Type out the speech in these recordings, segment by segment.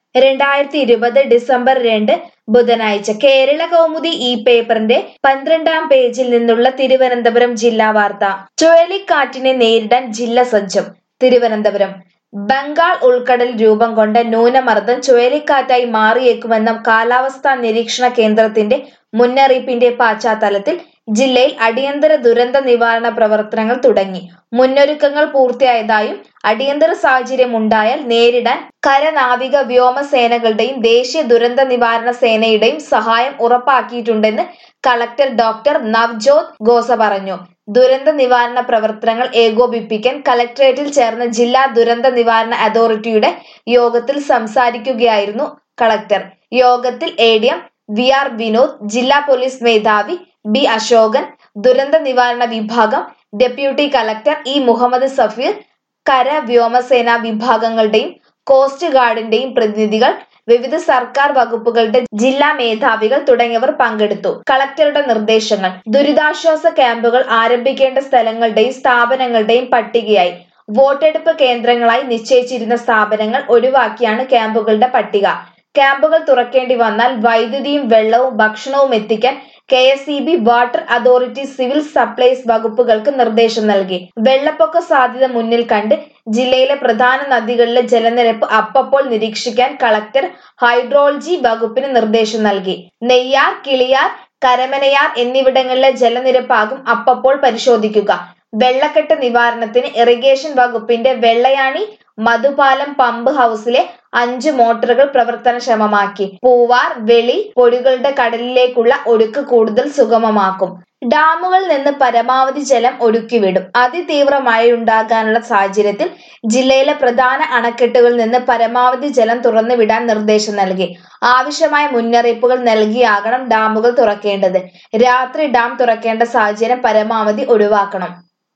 രണ്ടായിരത്തി ഇരുപത് ഡിസംബർ രണ്ട് ബുധനാഴ്ച കേരള കൗമുദി ഈ പേപ്പറിന്റെ പന്ത്രണ്ടാം പേജിൽ നിന്നുള്ള തിരുവനന്തപുരം ജില്ലാ വാർത്ത ചുഴലിക്കാറ്റിനെ നേരിടാൻ ജില്ല സജ്ജം തിരുവനന്തപുരം ബംഗാൾ ഉൾക്കടൽ രൂപം കൊണ്ട ന്യൂനമർദ്ദം ചുഴലിക്കാറ്റായി മാറിയേക്കുമെന്ന കാലാവസ്ഥാ നിരീക്ഷണ കേന്ദ്രത്തിന്റെ മുന്നറിയിപ്പിന്റെ പശ്ചാത്തലത്തിൽ ജില്ലയിൽ അടിയന്തര ദുരന്ത നിവാരണ പ്രവർത്തനങ്ങൾ തുടങ്ങി മുന്നൊരുക്കങ്ങൾ പൂർത്തിയായതായും അടിയന്തര സാഹചര്യം ഉണ്ടായാൽ നേരിടാൻ കരനാവിക വ്യോമസേനകളുടെയും ദേശീയ ദുരന്ത നിവാരണ സേനയുടെയും സഹായം ഉറപ്പാക്കിയിട്ടുണ്ടെന്ന് കളക്ടർ ഡോക്ടർ നവ്ജോത് ഖോസ പറഞ്ഞു ദുരന്ത നിവാരണ പ്രവർത്തനങ്ങൾ ഏകോപിപ്പിക്കാൻ കലക്ടറേറ്റിൽ ചേർന്ന ജില്ലാ ദുരന്ത നിവാരണ അതോറിറ്റിയുടെ യോഗത്തിൽ സംസാരിക്കുകയായിരുന്നു കളക്ടർ യോഗത്തിൽ A D M V R Vinod ജില്ലാ പോലീസ് മേധാവി ബി അശോകൻ ദുരന്ത നിവാരണ വിഭാഗം deputy collector E Muhammad Safeer കര വ്യോമസേന വിഭാഗങ്ങളുടെയും കോസ്റ്റ് ഗാർഡിന്റെയും പ്രതിനിധികൾ വിവിധ സർക്കാർ വകുപ്പുകളുടെ ജില്ലാ മേധാവികൾ തുടങ്ങിയവർ പങ്കെടുത്തു കളക്ടറുടെ നിർദ്ദേശങ്ങൾ ദുരിതാശ്വാസ ക്യാമ്പുകൾ ആരംഭിക്കേണ്ട സ്ഥലങ്ങളുടെയും സ്ഥാപനങ്ങളുടെയും പട്ടികയായി വോട്ടെടുപ്പ് കേന്ദ്രങ്ങളായി നിശ്ചയിച്ചിരുന്ന സ്ഥാപനങ്ങൾ ഒഴിവാക്കിയാണ് ക്യാമ്പുകളുടെ പട്ടിക ക്യാമ്പുകൾ തുറക്കേണ്ടി വന്നാൽ വൈദ്യുതിയും വെള്ളവും ഭക്ഷണവും എത്തിക്കാൻ K S E B water authority civil supplies വകുപ്പുകൾക്ക് നിർദ്ദേശം നൽകി വെള്ളപ്പൊക്ക സാധ്യത മുന്നിൽ കണ്ട് ജില്ലയിലെ പ്രധാന നദികളിലെ ജലനിരപ്പ് അപ്പപ്പോൾ നിരീക്ഷിക്കാൻ കളക്ടർ ഹൈഡ്രോളജി വകുപ്പിന് നിർദ്ദേശം നൽകി നെയ്യാർ കിളിയാർ കരമനയാർ എന്നിവിടങ്ങളിലെ ജലനിരപ്പാകും അപ്പപ്പോൾ പരിശോധിക്കുക വെള്ളക്കെട്ട് നിവാരണത്തിന് ഇറിഗേഷൻ വകുപ്പിന്റെ വെള്ളയാണി മധുപാലം പമ്പ് ഹൗസിലെ അഞ്ച് മോട്ടോറുകൾ പ്രവർത്തനക്ഷമമാക്കി പൂവാർ വെളി പൊടികളുടെ കടലിലേക്കുള്ള ഒഴുക്ക് കൂടുതൽ സുഗമമാക്കും ഡാമുകളിൽ നിന്ന് പരമാവധി ജലം ഒഴുക്കിവിടും അതിതീവ്ര മഴയുണ്ടാകാനുള്ള സാഹചര്യത്തിൽ ജില്ലയിലെ പ്രധാന അണക്കെട്ടുകളിൽ നിന്ന് പരമാവധി ജലം തുറന്നു വിടാൻ നിർദ്ദേശം നൽകി ആവശ്യമായ മുന്നറിയിപ്പുകൾ നൽകിയാകണം ഡാമുകൾ തുറക്കേണ്ടത് രാത്രി ഡാം തുറക്കേണ്ട സാഹചര്യം പരമാവധി ഒഴിവാക്കണം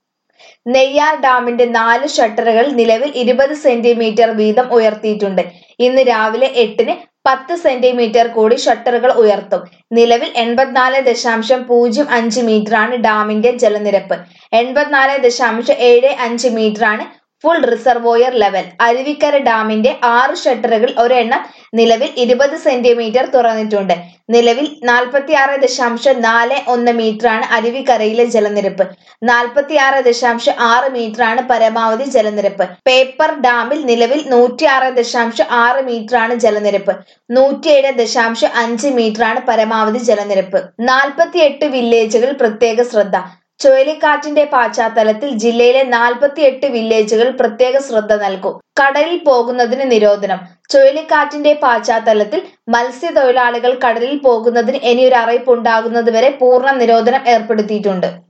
നെയ്യാർ ഡാമിന്റെ നാല് ഷട്ടറുകൾ നിലവിൽ ഇരുപത് സെന്റിമീറ്റർ വീതം ഉയർത്തിയിട്ടുണ്ട് ഇന്ന് രാവിലെ എട്ടിന് പത്ത് സെന്റിമീറ്റർ കൂടി ഷട്ടറുകൾ ഉയർത്തും നിലവിൽ എൺപത്തിനാല് ദശാംശം പൂജ്യം അഞ്ച് മീറ്ററാണ് ഡാമിന്റെ ജലനിരപ്പ് എൺപത്തിനാല് ദശാംശം ഏഴ് അഞ്ച് മീറ്ററാണ് ഫുൾ റിസർവോയർ ലെവൽ അരുവിക്കര ഡാമിന്റെ ആറ് ഷട്ടറുകൾ ഒരെണ്ണം നിലവിൽ ഇരുപത് സെന്റിമീറ്റർ തുറന്നിട്ടുണ്ട് നിലവിൽ നാൽപ്പത്തിയാറ് ദശാംശം നാല് ഒന്ന് മീറ്ററാണ് അരുവിക്കരയിലെ ജലനിരപ്പ് നാൽപ്പത്തിയാറ് ദശാംശം ആറ് മീറ്ററാണ് പരമാവധി ജലനിരപ്പ് പേപ്പർ ഡാമിൽ നിലവിൽ നൂറ്റിയാറ് ദശാംശം ആറ് മീറ്ററാണ് ജലനിരപ്പ് നൂറ്റിയേഴ് ദശാംശം അഞ്ച് മീറ്ററാണ് പരമാവധി ജലനിരപ്പ് നാൽപ്പത്തിയെട്ട് വില്ലേജുകൾ പ്രത്യേക ശ്രദ്ധ ചുഴലിക്കാറ്റിന്റെ പശ്ചാത്തലത്തിൽ ജില്ലയിലെ നാൽപ്പത്തിയെട്ട് വില്ലേജുകൾ പ്രത്യേക ശ്രദ്ധ നൽകും കടലിൽ പോകുന്നതിന് നിരോധനം ചുഴലിക്കാറ്റിന്റെ പശ്ചാത്തലത്തിൽ മത്സ്യത്തൊഴിലാളികൾ കടലിൽ പോകുന്നതിന് ഇനിയൊരു അറിയിപ്പ് ഉണ്ടാകുന്നതുവരെ പൂർണ്ണ നിരോധനം ഏർപ്പെടുത്തിയിട്ടുണ്ട്